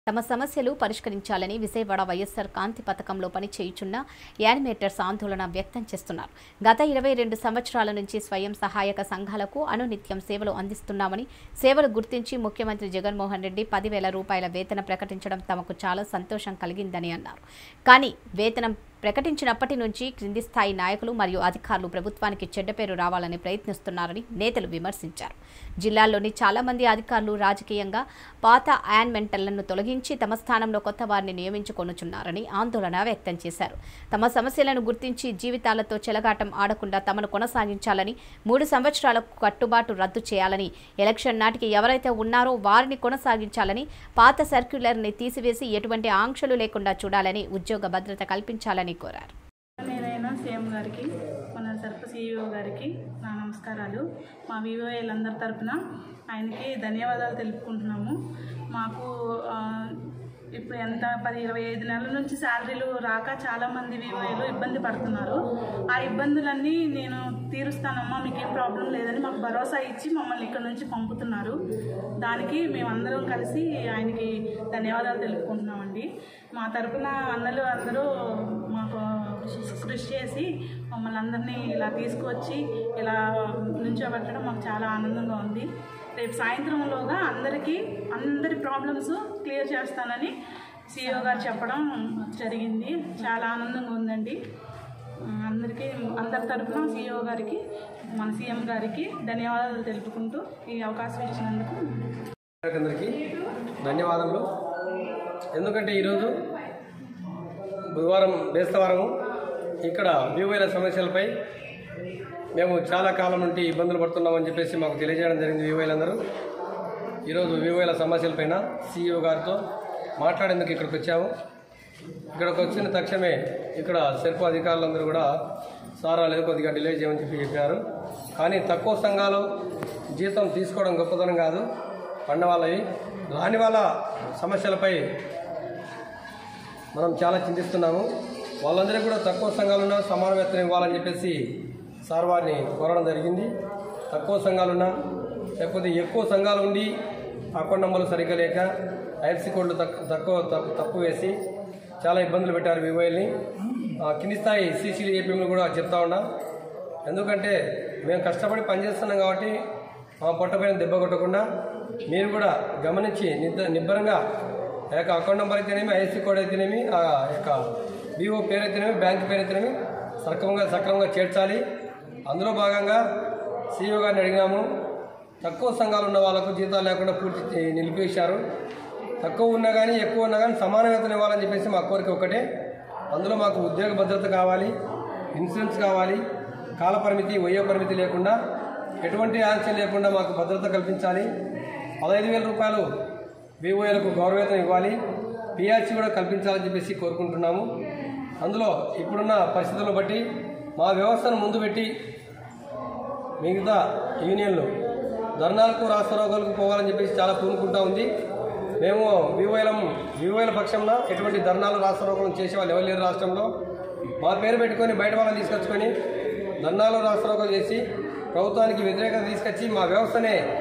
తమ సమస్యలు పరిష్కరించాలని విజయవాడ వైఎస్సార్ కాంతి పథకంలో పనిచేయుచున్న యానిమేటర్స్ ఆందోళన వ్యక్తం చేస్తున్నారు గత ఇరవై రెండు సంవత్సరాల నుంచి స్వయం సహాయక సంఘాలకు అనునిత్యం సేవలు అందిస్తున్నామని సేవలు గుర్తించి ముఖ్యమంత్రి జగన్మోహన్ రెడ్డి పదివేల రూపాయల వేతన ప్రకటించడం తమకు చాలా సంతోషం కలిగిందని అన్నారు కానీ వేతనం ప్రకటించినప్పటి నుంచి క్రింది స్థాయి నాయకులు మరియు అధికారులు ప్రభుత్వానికి చెడ్డ పేరు రావాలని ప్రయత్నిస్తున్నారని నేతలు విమర్శించారు జిల్లాల్లోని చాలా మంది అధికారులు రాజకీయంగా పాత యాన్మెంటళ్లను తొలగించి తమ స్థానంలో కొత్త వారిని నియమించుకొనుచున్నారని ఆందోళన వ్యక్తం చేశారు తమ సమస్యలను గుర్తించి జీవితాలతో చెలగాటం ఆడకుండా తమను కొనసాగించాలని మూడు సంవత్సరాలకు కట్టుబాటు రద్దు చేయాలని ఎలక్షన్ నాటికి ఎవరైతే ఉన్నారో వారిని కొనసాగించాలని పాత సర్క్యులర్ని తీసివేసి ఎటువంటి ఆంక్షలు లేకుండా చూడాలని ఉద్యోగ భద్రత కల్పించాలని కోరారు నేనైనా సీఎం గారికి మన సర్ప సీఈఓ గారికి నా నమస్కారాలు మా వివోఏలందరి తరపున ఆయనకి ధన్యవాదాలు తెలుపుకుంటున్నాము మాకు ఆ, ఇప్పుడు ఎంత పది ఇరవై ఐదు నెలల నుంచి శాలరీలు రాక చాలామంది వివోఏలు ఇబ్బంది పడుతున్నారు ఆ ఇబ్బందులన్నీ నేను తీరుస్తానమ్మా మీకు ఏం ప్రాబ్లం లేదని మాకు భరోసా ఇచ్చి మమ్మల్ని ఇక్కడ నుంచి పంపుతున్నారు దానికి మేమందరం కలిసి ఆయనకి ధన్యవాదాలు తెలుపుకుంటున్నామండి మా తరపున అన్నలు అందరూ మాకు కృషి చేసి మమ్మల్ని అందరినీ ఇలా తీసుకువచ్చి ఇలా నుంచోబెట్టడం మాకు చాలా ఆనందంగా ఉంది రేపు సాయంత్రంలోగా అందరికీ అందరి ప్రాబ్లమ్స్ క్లియర్ చేస్తానని సీఈఓ గారు చెప్పడం జరిగింది చాలా ఆనందంగా ఉందండి ఆ, అందరికీ అందరి తరపున సీఈఓ గారికి మన సీఎం గారికి ధన్యవాదాలు తెలుపుకుంటూ ఈ అవకాశం ఇచ్చినందుకు అందరికీ ధన్యవాదములు ఎందుకంటే ఈరోజు బుధవారం బేస్తవారము ఇక్కడ వ్యూవైల సమస్యలపై మేము చాలా కాలం నుండి ఇబ్బందులు పడుతున్నామని చెప్పేసి మాకు తెలియజేయడం జరిగింది వ్యూవైలందరూ ఈరోజు వ్యూవైల సమస్యలపైన సీఈఓ గారితో మాట్లాడేందుకు ఇక్కడికి వచ్చాము ఇక్కడికి వచ్చిన తక్షణమే ఇక్కడ సెర్పు అధికారులందరూ కూడా సారా లేదు కొద్దిగా డిలే చేయమని చెప్పి చెప్పారు కానీ తక్కువ సంఘాలు జీతం తీసుకోవడం గొప్పతనం కాదు పండ వాళ్ళవి రాని వాళ్ళ సమస్యలపై మనం చాలా చింతిస్తున్నాము వాళ్ళందరికీ కూడా తక్కువ సంఘాలున్నా సమాన వేతనం ఇవ్వాలని చెప్పేసి సార్ వారిని కోరడం జరిగింది తక్కువ సంఘాలున్నా లేకపోతే ఎక్కువ సంఘాలు ఉండి అకౌంట్ నంబర్లు సరిగ్గా లేక ఐఎఫ్సి కోడ్లు తక్కువ తక్కువ తప్పు- తప్పు వేసి చాలా ఇబ్బందులు పెట్టారు వివోఎల్ని కింది స్థాయి సీసీలు ఏపీఎంలు కూడా చెప్తా ఉన్నా ఎందుకంటే మేము కష్టపడి పనిచేస్తున్నాం కాబట్టి మా పొట్టపైన దెబ్బ కొట్టకుండా మీరు కూడా గమనించి నిద్ర నిబ్బరంగా ఆ యొక్క అకౌంట్ నెంబర్ అయితేనేమి ఐఎస్సీ కోడ్ అయితేనేమి ఆ యొక్క బీఓ పేరు అయితేనేమి బ్యాంక్ పేరు అయితేనేమి సక్రమంగా సక్రమంగా చేర్చాలి అందులో భాగంగా సీఈఓ గారిని అడిగినాము తక్కువ సంఘాలు ఉన్న వాళ్ళకు జీతాలు లేకుండా పూర్తి చే- నిలిపేశారు తక్కువ ఉన్నా కానీ ఎక్కువ ఉన్నా కానీ సమాన వేతనం ఇవ్వాలని చెప్పేసి మా కోరిక ఒకటే అందులో మాకు ఉద్యోగ భద్రత కావాలి ఇన్సూరెన్స్ కావాలి కాల పరిమితి వయో పరిమితి లేకుండా ఎటువంటి ఆంక్ష లేకుండా మాకు భద్రత కల్పించాలి పదహైదు వేల రూపాయలు వివోఏలకు గౌరవేతనం ఇవ్వాలి పిఆర్సీ కూడా కల్పించాలని చెప్పేసి కోరుకుంటున్నాము అందులో ఇప్పుడున్న పరిస్థితులను బట్టి మా వ్యవస్థను ముందు పెట్టి మిగతా యూనియన్లు ధర్నాలకు రాష్ట్రోగాలకు పోవాలని చెప్పేసి చాలా పూనుకుంటా ఉంది మేము వివోఎలం వివోఎల పక్షంలో ఎటువంటి ధర్నాలు రాష్ట్రోగం చేసే వాళ్ళు ఎవరు లేరు రాష్ట్రంలో మా పేరు పెట్టుకొని బయట వాళ్ళని తీసుకొచ్చుకొని ధర్నాలు రాష్ట్రోగం చేసి ప్రభుత్వానికి వ్యతిరేకత తీసుకొచ్చి మా వ్యవస్థనే